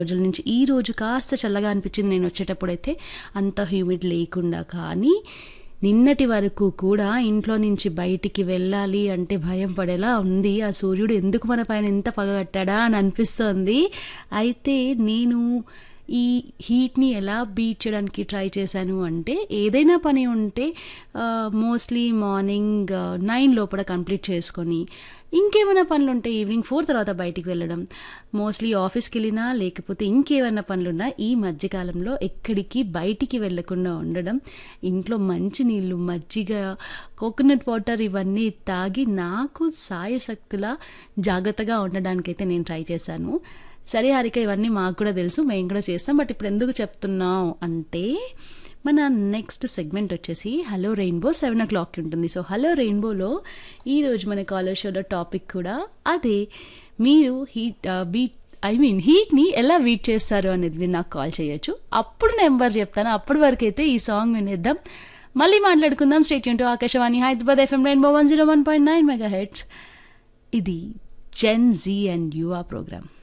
రోజుల నుంచి ఈ రోజు కాస్త చల్లగా అనిపించింది నేను వచ్చేటప్పుడైతే అంత హ్యూమిడ్ లేకుండా కానీ నిన్నటి వరకు కూడా ఇంట్లో నుంచి బయటికి వెళ్ళాలి అంటే భయం పడేలా ఉంది ఆ సూర్యుడు ఎందుకు మన పైన ఇంత పగగట్టాడా అని అనిపిస్తోంది అయితే నేను ఈ హీట్ని ఎలా బీట్ చేయడానికి ట్రై చేశాను అంటే ఏదైనా పని ఉంటే మోస్ట్లీ మార్నింగ్ నైన్ లోపల కంప్లీట్ చేసుకొని ఇంకేమైనా పనులు ఉంటే ఈవినింగ్ ఫోర్ తర్వాత బయటికి వెళ్ళడం మోస్ట్లీ ఆఫీస్కి వెళ్ళినా లేకపోతే ఇంకేమైనా పనులున్నా ఈ మధ్యకాలంలో ఎక్కడికి బయటికి వెళ్ళకుండా ఉండడం ఇంట్లో మంచి నీళ్ళు మజ్జిగ కోకోనట్ వాటర్ ఇవన్నీ తాగి నాకు సాయశక్తులా జాగ్రత్తగా ఉండడానికైతే నేను ట్రై చేశాను సరే హారిక ఇవన్నీ మాకు కూడా తెలుసు మేము కూడా చేస్తాం బట్ ఇప్పుడు ఎందుకు చెప్తున్నాం అంటే మన నెక్స్ట్ సెగ్మెంట్ వచ్చేసి హలో రెయిన్బో సెవెన్ ఓ క్లాక్కి ఉంటుంది సో హలో రెయిన్బోలో ఈరోజు మన కాలర్ షోలో టాపిక్ కూడా అదే మీరు హీట్ బీట్ ఐ మీన్ హీట్ని ఎలా బీట్ చేస్తారు అనేది మీరు నాకు కాల్ చేయొచ్చు అప్పుడు నెంబర్ చెప్తాను అప్పటి వరకు అయితే ఈ సాంగ్ వినేద్దాం మళ్ళీ మాట్లాడుకుందాం స్టేట్ యూన్ to Akashvani Hyderabad FM rainbow one zero one point nine megahertz ఇది Gen Z and Yuva programme